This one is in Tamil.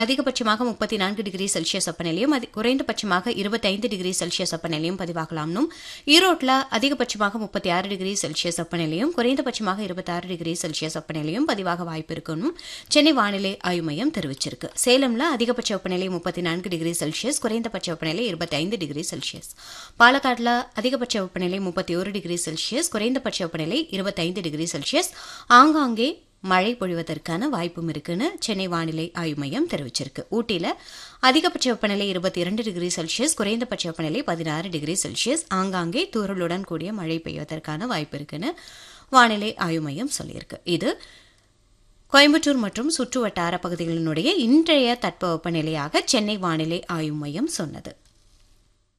அதிகபட்சமாக முப்பத்தி நான்கு டிகிரி செல்சியஸ் வெப்பநிலையும் அதி- குறைந்தபட்சமாக இருபத்தைந்து டிகிரி செல்சியஸ் வெப்பநிலையும் பதிவாகலாம்னும் ஈரோட்டில் அதிகபட்சமாக முப்பத்தி ஆறு டிகிரி செல்சியஸ் வெப்பநிலையும் குறைந்தபட்சமாக இருபத்தாறு டிகிரி செல்சியஸ் வெப்பநிலையும் பதிவாக வாய்ப்பு இருக்குன்னு சென்னை வானிலை ஆய்வு மையம் தெரிவிச்சிருக்கு சேலம்ல அதிகபட்ச வெப்பநிலை முப்பத்தி நான்கு டிகிரி செல்சியஸ் குறைந்தபட்ச வெப்பநிலை இருபத்தைந்து டிகிரி செல்சியஸ் பாலக்காட்டில் அதிகபட்ச வெப்பநிலை முப்பத்தி ஒரு டிகிரி செல்சியஸ் குறைந்தபட்ச வெப்பநிலை இருபத்தைந்து டிகிரி செல்சியஸ் ஆங்காங்கே மழை பொழிவதற்கான வாய்ப்பும் இருக்குன்னு சென்னை வானிலை ஆய்வு மையம் தெரிவிச்சிருக்கு ஊட்டியில் அதிகபட்ச வெப்பநிலை இருபத்தி இரண்டு டிகிரி செல்சியஸ் குறைந்தபட்ச வெப்பநிலை பதினாறு டிகிரி செல்சியஸ் ஆங்காங்கே தூறலுடன் கூடிய மழை பெய்வதற்கான வாய்ப்பு இருக்குன்னு வானிலை ஆய்வு மையம் சொல்லியிருக்கு இது கோயம்புத்தூர் மற்றும் சுற்று வட்டார பகுதிகளினுடைய இன்றைய தட்பவெப்பநிலையாக சென்னை வானிலை ஆய்வு மையம் சொன்னது